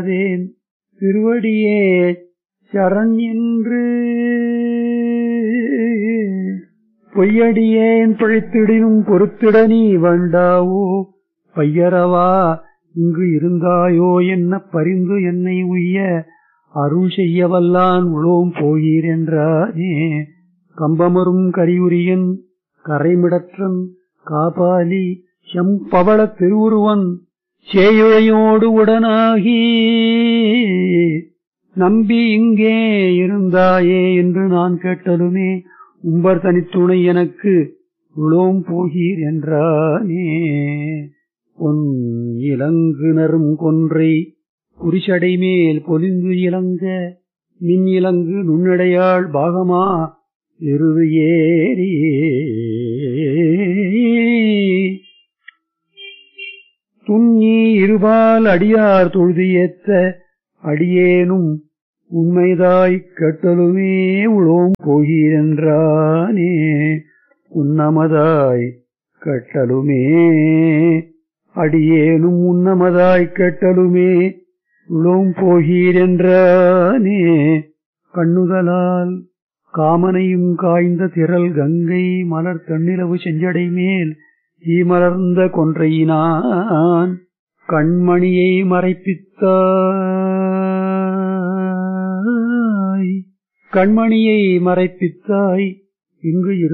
அதேன் திருவடியே சரண் என்று பொய்யடியேன் பிழைத்திடினும் பொறுத்திட நீ வேண்டாவோ பையரவா இங்கு இருந்தாயோ என்ன பரிந்து என்னை உய்ய அருள் செய்ய வல்லான் உளோம் போகீர் என்றானே கம்பமரும் கரியுரியன் கரைமிடற்றன் காபாலி செம்பவள திருவுருவன் சேயுழையோடு உடனாகி நம்பி இங்கே இருந்தாயே என்று நான் கேட்டலுமே உம்பர் தனித்துணை எனக்கு உளோம் போகீர் என்றானே பொன் இலங்குனரும் கொன்றை குறிச்சடை மேல் பொலிந்து இலங்க மின் இலங்கு நுண்ணடையாள் பாகமா எருது ஏறி துண்ணி இருபால் அடியார் தொழுது ஏத்த அடியேனும் உண்மைதாய் கட்டலுமே உளோம் போகிறென்றானே உன்னமதாய் கட்டலுமே அடியேனும் உன்னமதாய் கட்டலுமே உளோம் போகிறென்றானே கண்ணுதலால் காமனையும் காய்ந்த திரள் கங்கை மலர் தன்னிலவு செஞ்சடை மேல் ஈமலர்ந்த கொன்றையினான் கண்மணியை மறைப்பித்தாய் கண்மணியை மறைப்பித்தாய் இங்கு இரு